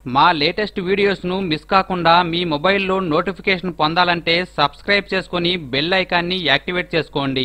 మా latest వీడియోస్ను miss కాకుండా మీ మొబైల్లో నోటిఫికేషన్ పొందాలంటే సబ్స్క్రైబ్ చేసుకుని బెల్ ఐకాన్ని యాక్టివేట్ చేసుకోండి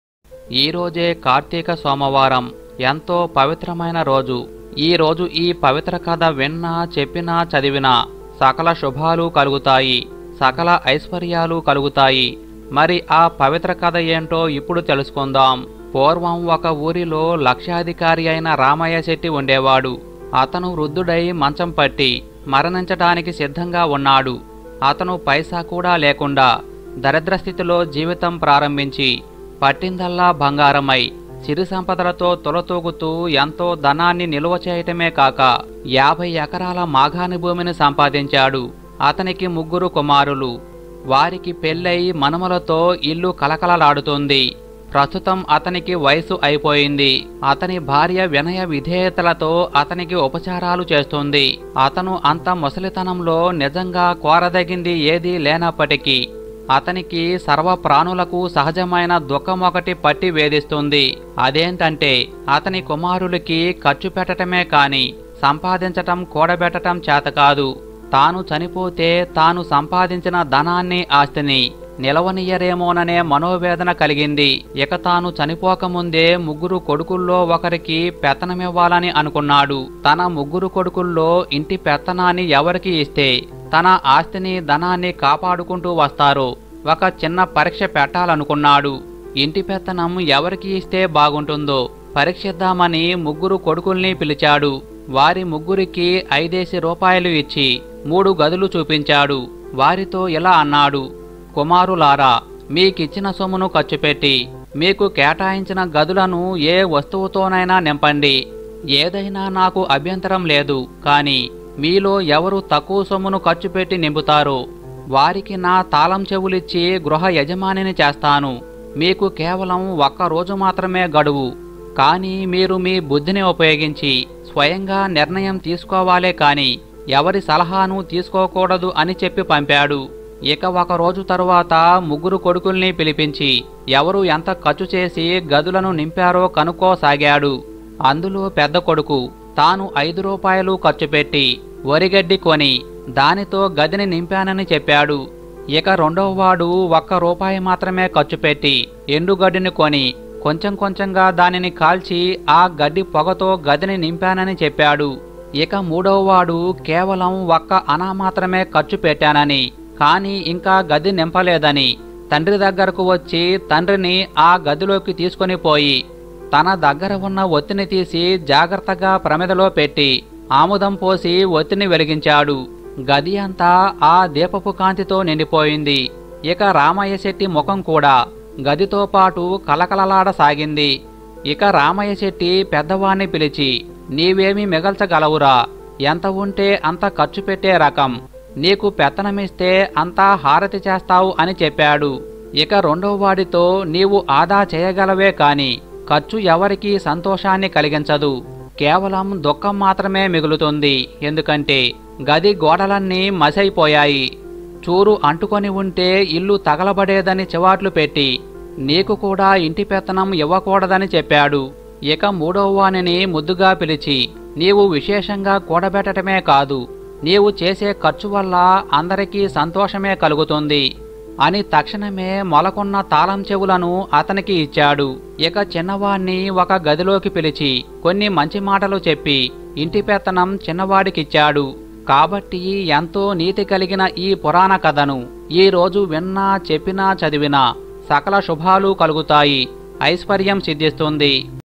ఈ రోజే కార్తీక సోమవారం ఎంతో పవిత్రమైన రోజు ఈ రోజు ఈ పవిత్ర కథ విన్నా చెప్పినా చదివినా సకల శుభాలు కలుగుతాయి సకల ఐశ్వర్యాలు కలుగుతాయి మరి ఆ పవిత్ర కథ ఏంటో ఇప్పుడు తెలుసుకుందాం పూర్వం ఒక ఊరిలో లక్షాధికారి అయిన రామయ్య శెట్టి ఉండేవాడు అతను వృద్ధుడై మంచం పట్టి మరణించటానికి సిద్ధంగా ఉన్నాడు అతను పైసా కూడా లేకుండా దరిద్ర స్థితిలో జీవితం ప్రారంభించి పట్టిందల్లా బంగారమై సిరి సంపదలతో తొలతూగుతూ ఎంతో ధనాన్ని నిల్వ చేయటమే కాక యాభై ఎకరాల మాగాని భూమిని సంపాదించాడు అతనికి ముగ్గురు కుమారులు వారికి పెళ్ళై మనుమలతో ఇల్లు కలకలలాడుతుంది ప్రస్తుతం అతనికి వయసు అయిపోయింది అతని భార్య వినయ విధేయతలతో అతనికి ఉపచారాలు చేస్తుంది అతను అంత ముసలితనంలో నిజంగా కోరదగింది ఏదీ లేనప్పటికీ అతనికి సర్వ ప్రాణులకు సహజమైన దుఃఖం ఒకటి పట్టి వేధిస్తుంది అదేంటంటే అతని కుమారులకి ఖర్చు పెట్టటమే కాని సంపాదించటం కూడబెట్టటం చేత కాదు తాను చనిపోతే తాను సంపాదించిన ధనాన్ని ఆస్తిని నిలవనియ్యరేమోననే మనోవేదన కలిగింది ఇక తాను చనిపోకముందే ముగ్గురు కొడుకుల్లో ఒకరికి పెత్తనమివ్వాలని అనుకున్నాడు తన ముగ్గురు కొడుకుల్లో ఇంటి పెత్తనాన్ని ఎవరికి ఇస్తే తన ఆస్తిని ధనాన్ని కాపాడుకుంటూ వస్తారో ఒక చిన్న పరీక్ష పెట్టాలనుకున్నాడు ఇంటి పెత్తనం ఎవరికి ఇస్తే బాగుంటుందో పరీక్షిద్దామని ముగ్గురు కొడుకుల్ని పిలిచాడు వారి ముగ్గురికి ఐదేసి రూపాయలు ఇచ్చి మూడు గదులు చూపించాడు వారితో ఇలా అన్నాడు కుమారులారా మీకిచ్చిన సొమ్మును ఖర్చుపెట్టి మీకు కేటాయించిన గదులను ఏ వస్తువుతోనైనా నింపండి ఏదైనా నాకు అభ్యంతరం లేదు కానీ మీలో ఎవరు తక్కువ సొమ్మును ఖర్చు పెట్టి నింపుతారో వారికి నా తాళం చెవులిచ్చి గృహ యజమానిని చేస్తాను మీకు కేవలం ఒక్క రోజు మాత్రమే గడువు కానీ మీరు మీ బుద్ధిని ఉపయోగించి స్వయంగా నిర్ణయం తీసుకోవాలే కాని ఎవరి సలహాను తీసుకోకూడదు అని చెప్పి పంపాడు ఇక ఒక రోజు తరువాత ముగ్గురు కొడుకుల్ని పిలిపించి ఎవరు ఎంత ఖర్చు చేసి గదులను నింపారో కనుక్కోసాగాడు అందులో పెద్ద కొడుకు తాను ఐదు రూపాయలు ఖర్చు పెట్టి వరిగడ్డి కొని దానితో గదిని నింపానని చెప్పాడు ఇక రెండవవాడు ఒక్క రూపాయి మాత్రమే ఖర్చు పెట్టి ఎండుగడ్డిని కొని కొంచెం కొంచెంగా దానిని కాల్చి ఆ గడ్డి పొగతో గదిని నింపానని చెప్పాడు ఇక మూడవవాడు కేవలం ఒక్క అనా మాత్రమే ఖర్చు పెట్టానని కానీ ఇంకా గది నింపలేదని తండ్రి దగ్గరకు వచ్చి తండ్రిని ఆ గదిలోకి తీసుకొని పోయి తన దగ్గర ఉన్న ఒత్తిని తీసి జాగ్రత్తగా ప్రమిదలో పెట్టి ఆముదం పోసి ఒత్తిని వెలిగించాడు గది అంతా ఆ దీపపు కాంతితో నిండిపోయింది ఇక రామయ్య శెట్టి ముఖం కూడా గదితో పాటు కలకలలాడసాగింది ఇక రామయ్య శెట్టి పెద్దవాణ్ణి పిలిచి నీవేమి మిగల్చగలవురా ఎంత ఉంటే అంత ఖర్చు పెట్టే రకం నీకు పెత్తనమిస్తే అంతా హారతి చేస్తావు అని చెప్పాడు ఇక రెండో వాడితో నీవు ఆదా చేయగలవే కాని ఖర్చు ఎవరికీ సంతోషాన్ని కలిగించదు కేవలం దుఃఖం మాత్రమే మిగులుతుంది ఎందుకంటే గది గోడలన్నీ మసైపోయాయి చూరు అంటుకొని ఉంటే ఇల్లు తగలబడేదని చివాట్లు పెట్టి నీకు కూడా ఇంటి పెత్తనం ఇవ్వకూడదని చెప్పాడు ఇక మూడవ వాణిని ముద్దుగా పిలిచి నీవు విశేషంగా కూడబెట్టడమే కాదు నీవు చేసే ఖర్చు వల్ల అందరికీ సంతోషమే కలుగుతుంది అని తక్షణమే మొలకున్న తాళం చెవులను అతనికి ఇచ్చాడు ఇక చిన్నవాణ్ణి ఒక గదిలోకి పిలిచి కొన్ని మంచి మాటలు చెప్పి ఇంటి పెత్తనం చిన్నవాడికిచ్చాడు కాబట్టి ఎంతో నీతి కలిగిన ఈ పురాణ కథను ఈ రోజు విన్నా చెప్పినా చదివినా సకల శుభాలు కలుగుతాయి ఐశ్వర్యం సిద్ధిస్తుంది